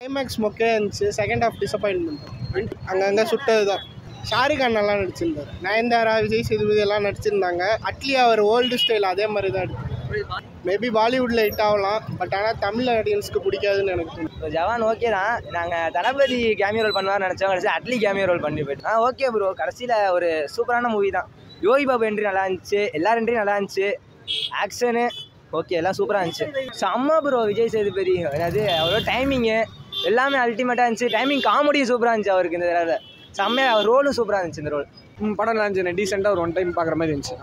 climax மொக்கையாக இருந்துச்சு second half disappointment அங்கங்கே சுட்டது தான் ஷாருக் கான் நல்லா நடிச்சிருந்தார் நயன்தாரா விஜய் சேதுபதி எல்லாம் நடிச்சிருந்தாங்க அட்லி அவர் ஓல்டு ஸ்டைல் அதே மாதிரி தான் எடுத்து மேபி பாலிவுட்டில் ஹிட் ஆகலாம் பட் ஆனால் தமிழ் ஆடியன்ஸ்க்கு பிடிக்காதுன்னு எனக்கு தோணுது ப்ரோ ஜவான் ஓகே தான் நாங்கள் தளபதி கேமியோ ரோல் பண்ணுவார் நினச்சோம் கடைசி அட்லி கேமியோ ரோல் பண்ணி போயிட்டு ஆ ஓகே ப்ரோ கடைசியில் ஒரு சூப்பரான மூவி தான் யோகி பாபு என்ட்ரி நல்லா இருந்துச்சு எல்லா என்ட்ரியும் நல்லா இருந்துச்சு ஆக்ஷனு ஓகே எல்லாம் சூப்பராக இருந்துச்சு செம்ம ப்ரோ விஜய் சேதுபதி அதாவது அவரோட டைமிங்கு எல்லாமே அல்டிமேட்டாக இருந்துச்சு டைமிங் காமெடியும் சூப்பராக இருந்துச்சு அவருக்கு இந்த தடவை செம்மையாக அவர் ரோலும் சூப்பராக இருந்துச்சு இந்த ரோல் ம், படம் நல்லா இருந்துச்சு டீசெண்டாக ஒரு ஒன் டைம் பார்க்குற மாதிரி இருந்துச்சு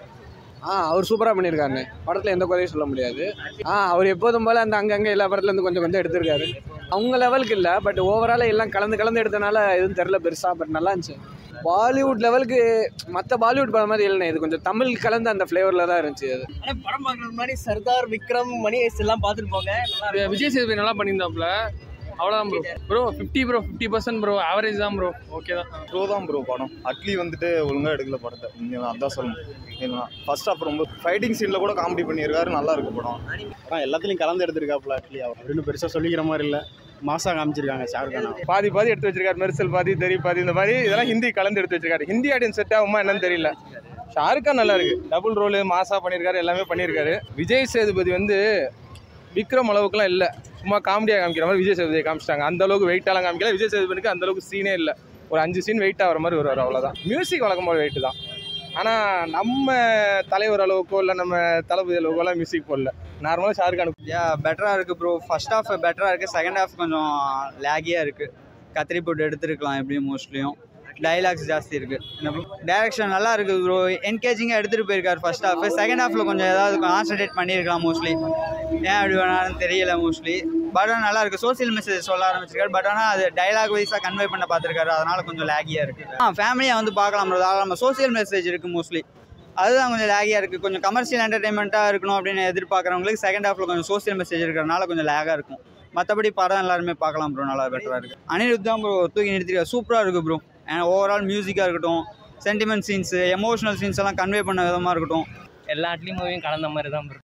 ஆ அவர் சூப்பராக பண்ணியிருக்காருண்ணே படத்தில் எந்த குறையும் சொல்ல முடியாது ஆ அவர் எப்போதும் போல் அந்த அங்கங்கே எல்லா படத்துலேருந்து கொஞ்சம் கொஞ்சம் எடுத்திருக்காரு அவங்க லெவலுக்கு இல்லை பட் ஓவரால் எல்லாம் கலந்து கலந்து எடுத்தனால எதுவும் தெரில பெருசாக பட் நல்லா இருந்துச்சு பாலிவுட் லெவலுக்கு மற்ற பாலிவுட் படம் மாதிரி இல்லைண்ணே இது கொஞ்சம் தமிழ் கலந்து அந்த ஃப்ளேவரில் தான் இருந்துச்சு அது ஆனால் படம் பார்க்குறது மாதிரி சர்தார் விக்ரம் மணி எல்லாம் பார்த்துட்டு போங்க நல்லா விஜய் சேதுபதி நல்லா பண்ணியிருந்தாப்புல அவ்வளோதான் bro bro fifty bro fifty percent bro average தான் ப்ரோ ஓகே தான் ப்ரோ தான் ப்ரோ படம் அட்லி வந்துட்டு ஒழுங்காக எடுக்கல படத்தை நீங்கள் அதான் சொல்லணும் இல்லைனா ஃபர்ஸ்ட் ஆஃப் ரொம்ப ஃபைட்டிங் சீனில் கூட காமெடி பண்ணியிருக்காரு நல்லா இருக்கு படம் ஆனால் எல்லாத்துலையும் கலந்து எடுத்திருக்காப்புல அட்லி அவர் அப்படின்னு பெருசாக சொல்லிக்கிற மாதிரி இல்லை மாசா காமிச்சிருக்காங்க ஷாருக் கான் பாதி பாதி எடுத்து வச்சிருக்காரு மெர்சல் பாதி தெரி பாதி இந்த மாதிரி இதெல்லாம் ஹிந்தி கலந்து எடுத்து வச்சிருக்காரு ஹிந்தி ஆடியன்ஸ் செட் ஆகுமா என்னன்னு தெரியல ஷாருக் கான் நல்லா இருக்கு டபுள் ரோலு மாசா பண்ணியிருக்காரு எல்லாமே பண்ணியிருக்காரு விஜய் சேதுபதி வந்து விக்ரம் அளவுக்குலாம் இல்லை சும்மா காமெடியாக காமிக்கிற மாதிரி விஜய் சேதுபதியை காமிச்சிட்டாங்க அந்த அளவுக்கு வெயிட்டாலாம் காமிக்கல விஜய் சேதுபதிக்கு அந்த அளவுக்கு சீனே இல்லை ஒரு அஞ்சு சீன் வெயிட் ஆகிற மாதிரி வருவார் அவ்வளோதான் மியூசிக் வழக்கம் போல் வெயிட் தான் ஆனால் நம்ம தலைவர் அளவுக்கோ இல்லை நம்ம தளபதி அளவுக்கோலாம் மியூசிக் போடல நார்மலாக ஷாருக் கான் யா பெட்டராக இருக்குது ப்ரோ ஃபர்ஸ்ட் ஹாஃப் பெட்டராக இருக்குது செகண்ட் ஹாஃப் கொஞ்சம் லேகியாக இருக்குது கத்திரி போட்டு எடுத்துருக்கலாம் எப்படியும் மோஸ்ட்லியும் டைலாக்ஸ் ஜாஸ்தி இருக்குது டைரக்ஷன் நல்லா இருக்குது ப்ரோ என்கேஜிங்காக எடுத்துகிட்டு போயிருக்காரு ஃபர்ஸ்ட் ஹாஃப் செகண்ட் ஹாஃபில் கொஞ்சம் ஏதாவது கான்சன்ட்ரேட் பண்ணியிருக்கலாம் மோஸ்ட்லி ஏன் அப்படி வேணாலும் தெரியல மோஸ்ட்லி பட் ஆனால் நல்லா இருக்குது சோசியல் மெசேஜ் சொல்ல ஆரம்பிச்சிருக்காரு பட் ஆனால் அது டைலாக் வைஸாக கன்வே பண்ண பார்த்துருக்காரு அதனால கொஞ்சம் லேகியாக இருக்குது ஆ ஃபேமிலியாக வந்து பார்க்கலாம் ப்ரோ நம்ம சோசியல் மெசேஜ் இருக்குது மோஸ்ட்லி அதுதான் கொஞ்சம் லேகியாக இருக்குது கொஞ்சம் கமர்ஷியல் என்டர்டைன்மெண்ட்டாக இருக்கணும் அப்படின்னு எதிர்பார்க்குறவங்களுக்கு செகண்ட் ஹாஃபில் கொஞ்சம் சோசியல் மெசேஜ் இருக்கிறனால கொஞ்சம் லேகாக இருக்கும் மற்றபடி படம் எல்லாருமே பார்க்கலாம் ப்ரோ நல்லா பெட்டராக இருக்குது அனிருத் தான் ப்ரோ தூக்கி நிறுத்திருக்காரு சூப்பராக இருக்குது ப்ரோ ஓவரால் மியூசிக்காக இருக்கட்டும் சென்டிமெண்ட் சீன்ஸு எமோஷனல் சீன்ஸ் எல்லாம் கன்வே பண்ண விதமாக இருக்கட்டும் எல்லா அட்லி மூவியும் கலந்த மாதிரி தான்